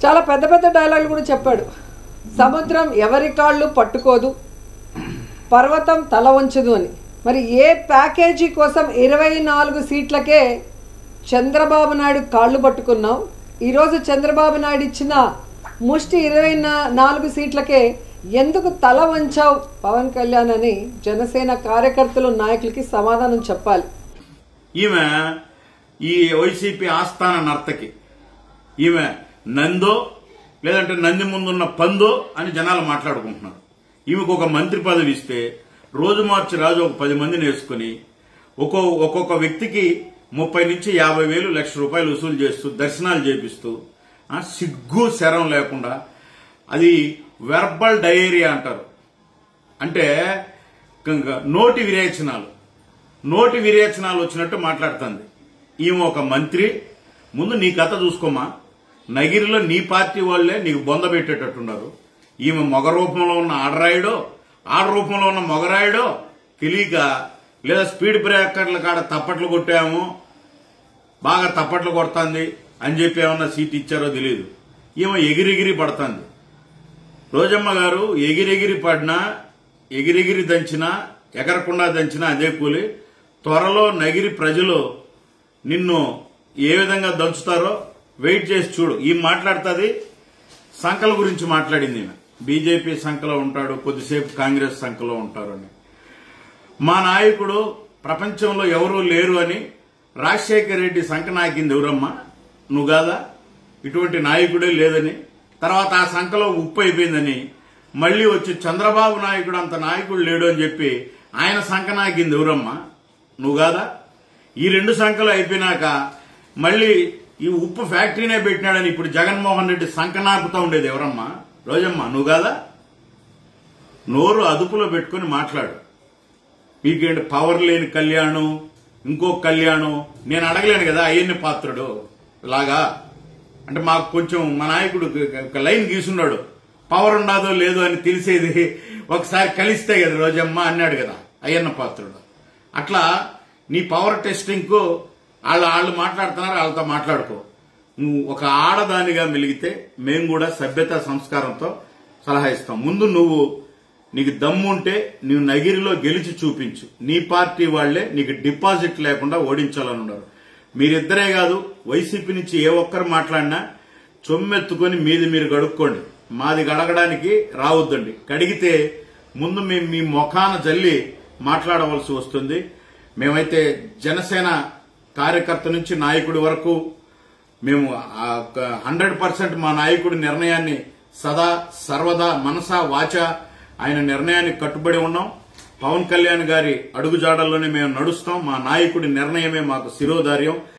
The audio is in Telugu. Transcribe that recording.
చాలా పెద్ద పెద్ద డైలాగులు కూడా చెప్పాడు సముద్రం ఎవరి కాళ్ళు పట్టుకోదు పర్వతం తల వంచదు అని మరి ఏ ప్యాకేజీ కోసం ఇరవై నాలుగు సీట్లకే చంద్రబాబు నాయుడు కాళ్ళు పట్టుకున్నాం ఈరోజు చంద్రబాబు నాయుడు ఇచ్చిన ముష్టి ఇరవై నా- నాలుగు సీట్లకే ఎందుకు తల వంచావు పవన్ కళ్యాణ్ అని జనసేన కార్యకర్తలు నాయకులకి సమాధానం చెప్పాలి ఈమె ఈ వైసీపీ ఆస్థాన నర్తకి ఈమె నందో లేదంటే నంది ముందున్న పందో అని జనాలు మాట్లాడుకుంటున్నారు ఈమెకు ఒక మంత్రి పదవి ఇస్తే రోజు మార్చి రాజు ఒక పది మందిని వేసుకుని ఒక్కో ఒక్కొక్క వ్యక్తికి ముప్పై నుంచి యాభై వేలు లక్ష రూపాయలు వసూలు చేస్తూ దర్శనాలు చేపిస్తూ ఆ, సిగ్గు శరం లేకుండా అది వెర్బల్ డయేరియా అంటారు అంటే గంగ- నోటి విరేచనాలు నోటి విరేచనాలు వచ్చినట్టు మాట్లాడుతుంది ఈమె ఒక మంత్రి ముందు నీ కథ చూసుకోమా నగిరిలో నీ పార్టీ వాళ్లే నీకు బొంద పెట్టేటట్టున్నారు ఈమె మొగ రూపంలో ఉన్న ఆడరాయుడో ఆడ రూపంలో ఉన్న మొగరాయుడో తెలియక లేదా స్పీడ్ బ్రేకర్ల కాడ తప్పట్లు కొట్టాము బాగా తప్పట్లు కొడుతుంది అని చెప్పి ఏమన్నా సీట్ ఇచ్చారో తెలియదు ఈమె ఎగిరెగిరి పడుతుంది రోజమ్మ గారు ఎగిరెగిరి పడినా ఎగిరెగిరి దంచినా ఎగరకుండా దంచినా అదే కూలి త్వరలో నగిరి ప్రజలు నిన్ను ఏ విధంగా దంచుతారో వెయిట్ చేసి చూడు ఈ మాట్లాడుతుంది సంకల గురించి మాట్లాడింది ఈమె బీజేపీ సంఖలో ఉంటాడు కొద్దిసేపు కాంగ్రెస్ సంఖలో ఉంటారు అని మా నాయకుడు ప్రపంచంలో ఎవరూ లేరు అని రాజశేఖర రెడ్డి సంఖ నాకింది ఎవరమ్మా నువ్వు కాదా ఇటువంటి నాయకుడే లేదని తర్వాత ఆ సంఖలో ఉప్పు అయిపోయిందని మళ్ళీ వచ్చి చంద్రబాబు నాయకుడు అంత నాయకుడు లేడు అని చెప్పి ఆయన సంఖ నాకింది ఎవరమ్మా నువ్వు కాదా ఈ రెండు సంఖలు అయిపోయినాక మళ్ళీ ఈ ఉప్పు ఫ్యాక్టరీనే పెట్టినాడని ఇప్పుడు జగన్మోహన్ రెడ్డి సంఖ నాకుతా ఉండేది ఎవరమ్మా రోజమ్మా నువ్వు కాదా నోరు అదుపులో పెట్టుకుని మాట్లాడు మీకేంటి పవర్ లేని కళ్యాణం ఇంకో కళ్యాణం నేను అడగలేను కదా అయ్యన్ని పాత్రుడు లాగా అంటే మాకు కొంచెం మా నాయకుడు ఒక లైన్ గీసున్నాడు పవర్ ఉండదో లేదో అని తెలిసేది ఒకసారి కలిస్తే కదా రోజమ్మ అన్నాడు కదా అయ్యన్న పాత్రుడు అట్లా నీ పవర్ టెస్టింగ్ కు వాళ్ళు వాళ్ళు మాట్లాడుతున్నారు వాళ్ళతో మాట్లాడుకో నువ్వు ఒక ఆడదానిగా మెలిగితే మేము కూడా సభ్యత సంస్కారంతో సలహా ఇస్తాం ముందు నువ్వు నీకు దమ్ము ఉంటే నువ్వు నగిరిలో గెలిచి చూపించు నీ పార్టీ వాళ్లే నీకు డిపాజిట్ లేకుండా ఓడించాలని ఉన్నారు మీరిద్దరే కాదు వైసీపీ నుంచి ఏ ఒక్కరు మాట్లాడినా చొమ్మెత్తుకొని మీది మీరు గడుక్కోండి మాది గడగడానికి రావద్దండి కడిగితే ముందు మేము మీ ముఖాన జల్లి మాట్లాడవలసి వస్తుంది మేమైతే జనసేన కార్యకర్త నుంచి నాయకుడి వరకు మేము హండ్రెడ్ పర్సెంట్ మా నాయకుడి నిర్ణయాన్ని సదా సర్వదా మనస వాచ ఆయన నిర్ణయానికి కట్టుబడి ఉన్నాం పవన్ కళ్యాణ్ గారి అడుగుజాడల్లోనే మేము నడుస్తాం మా నాయకుడి నిర్ణయమే మాకు శిరోధార్యం